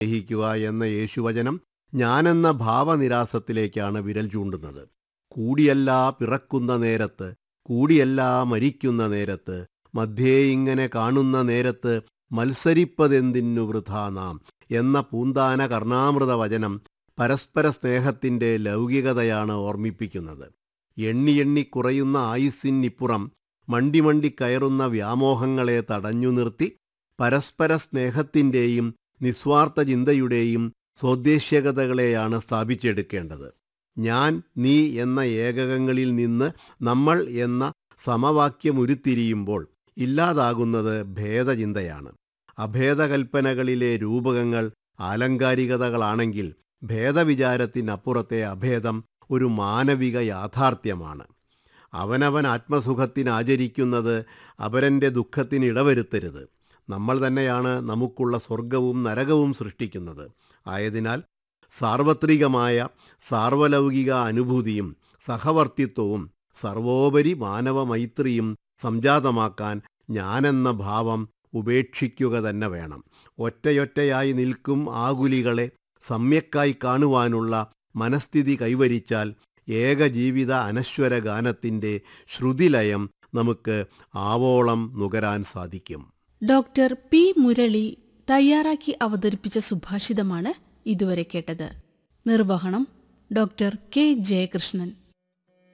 സ്നേഹിക്കുക എന്ന യേശുവചനം ഞാനെന്ന ഭാവനിരാസത്തിലേക്കാണ് വിരൽ ചൂണ്ടുന്നത് കൂടിയല്ല പിറക്കുന്ന നേരത്ത് കൂടിയല്ല മരിക്കുന്ന നേരത്ത് മധ്യേ ഇങ്ങനെ കാണുന്ന നേരത്ത് മത്സരിപ്പതെന്തിനു വൃഥാ നാം എന്ന പൂന്താന കർണാമൃത വചനം പരസ്പര സ്നേഹത്തിൻ്റെ ലൗകികതയാണ് ഓർമ്മിപ്പിക്കുന്നത് എണ്ണി എണ്ണി കുറയുന്ന ആയുസ്സിനിപ്പുറം മണ്ടി മണ്ടി കയറുന്ന വ്യാമോഹങ്ങളെ തടഞ്ഞു നിർത്തി പരസ്പര സ്നേഹത്തിൻ്റെയും നിസ്വാർത്ഥ ചിന്തയുടെയും സ്വദ്ദേശ്യകതകളെയാണ് സ്ഥാപിച്ചെടുക്കേണ്ടത് ഞാൻ നീ എന്ന ഏകകങ്ങളിൽ നിന്ന് നമ്മൾ എന്ന സമവാക്യമുരുത്തിരിയുമ്പോൾ ഇല്ലാതാകുന്നത് ഭേദചിന്തയാണ് അഭേദകൽപ്പനകളിലെ രൂപകങ്ങൾ ആലങ്കാരികതകളാണെങ്കിൽ ഭേദവിചാരത്തിനപ്പുറത്തെ അഭേദം ഒരു മാനവിക യാഥാർത്ഥ്യമാണ് അവനവൻ ആത്മസുഖത്തിനാചരിക്കുന്നത് അപരൻ്റെ ദുഃഖത്തിന് ഇടവരുത്തരുത് നമ്മൾ തന്നെയാണ് നമുക്കുള്ള സ്വർഗവും നരകവും സൃഷ്ടിക്കുന്നത് ആയതിനാൽ സാർവത്രികമായ സാർവലൗകിക അനുഭൂതിയും സഹവർത്തിത്വവും സർവോപരി മാനവമൈത്രിയും സംജാതമാക്കാൻ ഞാനെന്ന ഭാവം ഉപേക്ഷിക്കുക തന്നെ വേണം ഒറ്റയൊറ്റയായി നിൽക്കും ആകുലികളെ സമ്യക്കായി കാണുവാനുള്ള മനസ്ഥിതി കൈവരിച്ചാൽ ഏകജീവിത അനശ്വര ഗാനത്തിൻ്റെ ശ്രുതിലയം നമുക്ക് ആവോളം നുകരാൻ സാധിക്കും ഡോക്ടർ പി മുരളി തയ്യാറാക്കി അവതരിപ്പിച്ച സുഭാഷിതമാണ് ഇതുവരെ കേട്ടത് നിർവഹണം ഡോക്ടർ കെ ജയകൃഷ്ണൻ